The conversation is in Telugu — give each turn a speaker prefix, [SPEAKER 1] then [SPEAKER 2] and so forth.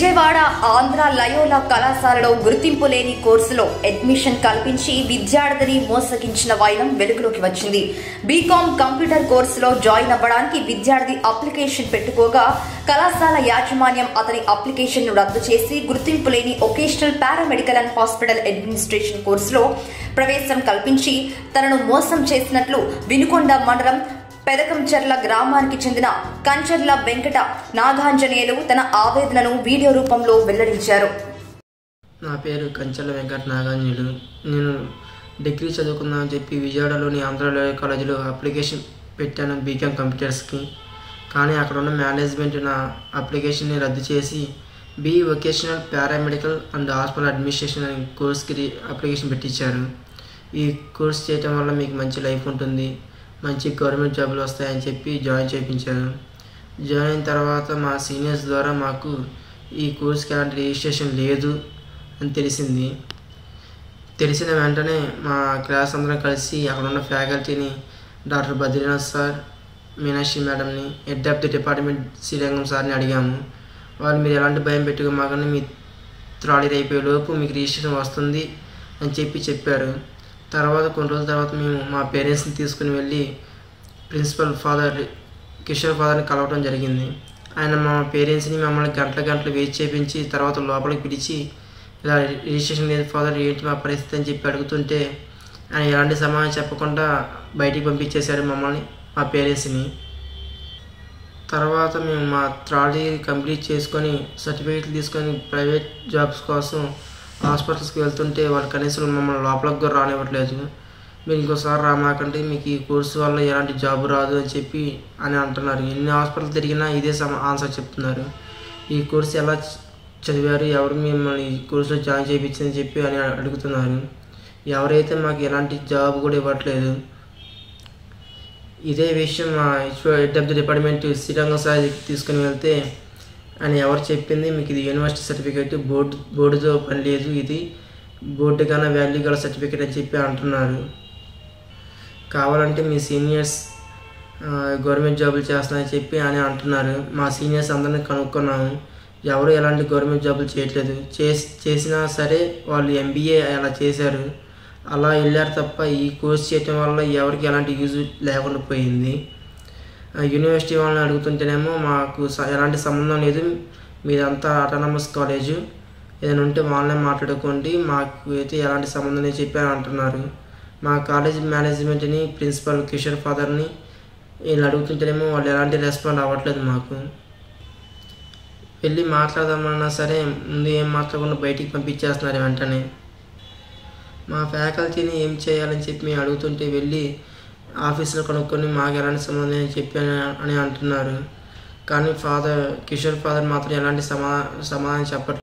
[SPEAKER 1] విజయవాడ ఆంధ్ర లయోలా కళాశాలలో గుర్తింపు లేని కోర్సులో అడ్మిషన్ కల్పించి విద్యార్థిని మోసగించిన వైనం వెలుగులోకి వచ్చింది బీకాం కంప్యూటర్ కోర్సులో జాయిన్ అవ్వడానికి విద్యార్థి అప్లికేషన్ పెట్టుకోగా కళాశాల యాజమాన్యం అతని అప్లికేషన్ ను రద్దు చేసి గుర్తింపు లేని vocational paramedical and hospital administration కోర్సులో ప్రవేశం కల్పించి తనను మోసం చేసినట్లు వినుకొండ మండలం పెదకంచర్ల గ్రామానికి చెందిన కంచర్ల వెంకట నాగాంజనేయులు తన ఆవేదనను వీడియో రూపంలో వెల్లడించారు
[SPEAKER 2] నా పేరు కంచెల వెంకట నాగాంజులు నేను డిగ్రీ చదువుకుందామని చెప్పి విజయవాడలోని ఆంధ్ర కాలేజీలో అప్లికేషన్ పెట్టాను బీకామ్ కంప్యూటర్స్కి కానీ అక్కడ ఉన్న మేనేజ్మెంట్ నా అప్లికేషన్ని రద్దు చేసి B vocational paramedical and hospital administration అనే కోర్స్కి అప్లికేషన్ పెట్టించారు ఈ కోర్స్ చేయటం వల్ల మీకు మంచి లైఫ్ ఉంటుంది మంచి గవర్నమెంట్ జాబులు వస్తాయని చెప్పి జాయిన్ చేయించారు జాయిన్ అయిన తర్వాత మా సీనియర్స్ ద్వారా మాకు ఈ కోర్స్కి ఎలాంటి రిజిస్ట్రేషన్ లేదు అని తెలిసింది తెలిసిన వెంటనే మా క్లాస్ అందరం కలిసి అక్కడ ఉన్న ఫ్యాకల్టీని డాక్టర్ బద్రీనాథ్ సార్ మీనాక్షి మేడంని head of the department Srirangam సార్ని అడిగాము వాళ్ళు మీరు ఎలాంటి భయం పెట్టుకోమాకని మీ త్రాళీ అయిపోయే లోపు మీకు రిజిస్ట్రేషన్ వస్తుంది అని చెప్పి చెప్పారు తర్వాత కొన్ని రోజుల తర్వాత మేము మా పేరెంట్స్ని తీసుకుని వెళ్ళి ప్రిన్సిపల్ ఫాదర్ కిషోర్ ఫాదర్ని కలవడం జరిగింది ఆయన మా పేరెంట్స్ని మమ్మల్ని గంటల గంటలు వెయిట్ చేయించి తర్వాత లోపలికి పిలిచి ఇలా రిజిస్ట్రేషన్ లేదు ఫాదర్ ఏంటి మా పరిస్థితి అని చెప్పి అడుగుతుంటే ఆయన ఎలాంటి సమాధానం చెప్పకుండా బయటికి పంపించేశారు మమ్మల్ని మా పేరెంట్స్ని తర్వాత మేము మా త్రాడీ కంప్లీట్ చేసుకొని సర్టిఫికేట్లు తీసుకొని ప్రైవేట్ జాబ్స్ కోసం హాస్పిటల్స్కి వెళ్తుంటే వాళ్ళు కనీసం మమ్మల్ని లోపలికి కూడా రానివ్వట్లేదు మీరు ఇంకోసారి రామాకంటే మీకు ఈ కోర్సు వల్ల ఎలాంటి జాబ్ రాదు అని చెప్పి అని అంటున్నారు ఎన్ని హాస్పిటల్ తిరిగినా ఇదే సమ ఆన్సర్ చెప్తున్నారు ఈ కోర్సు ఎలా చ- చదివారు ఎవరు మిమ్మల్ని ఈ కోర్సులో జాయిన్ చేయించిందని చెప్పి అని అడుగుతున్నారు ఎవరైతే మాకు ఎలాంటి జాబ్ కూడా ఇవ్వట్లేదు ఇదే విషయం మా head of the department Srirangam sir తీసుకుని వెళ్తే అని ఎవరు చెప్పింది మీకు ఇది యూనివర్సిటీ సర్టిఫికేట్ బోర్డు బోర్డుతో పని లేదు ఇది బోర్డు కన్నా వాల్యూ గల సర్టిఫికేట్ అని చెప్పి అంటున్నారు కావాలంటే మీ సీనియర్స్ గవర్నమెంట్ జాబులు చేస్తున్నారని చెప్పి అని అంటున్నారు మా సీనియర్స్ అందరిని కనుక్కున్నాము ఎవరు ఎలాంటి గవర్నమెంట్ జాబులు చేయట్లేదు చేసి చేసినా సరే వాళ్ళు ఎంబీఏ అలా చేశారు అలా వెళ్ళారు తప్ప ఈ కోర్స్ చేయటం వల్ల ఎవరికి ఎలాంటి యూజ్ లేకుండా పోయింది ఆ, యూనివర్సిటీ వాళ్ళని అడుగుతుంటేనేమో మాకు స- ఎలాంటి సంబంధం లేదు మీదంతా ఆటోనమస్ కాలేజు ఏదైనా ఉంటే వాళ్ళనే మాట్లాడుకోండి మాకు అయితే ఎలాంటి సంబంధం లేదు చెప్పి అని అంటున్నారు మా కాలేజ్ మేనేజ్మెంట్ని ప్రిన్సిపల్ కిషోర్ ఫాదర్ని వీళ్ళు అడుగుతుంటేనేమో వాళ్ళు ఎలాంటి రెస్పాండ్ అవ్వట్లేదు మాకు వెళ్ళి మాట్లాడదామన్నా సరే ముందు ఏం మాట్లాడకుండా బయటికి పంపించేస్తున్నారు వెంటనే మా ఫ్యాకల్టీని ఏం చేయాలని చెప్పి మేము అడుగుతుంటే వెళ్ళి ఆఫీస్లో కనుక్కొని మాకు ఎలాంటి సంబంధం అని చెప్పి అని అని అంటున్నారు కానీ ఫాదర్ కిషోర్ ఫాదర్ మాత్రం ఎలాంటి సమా సమాధానం చెప్పట్లేదు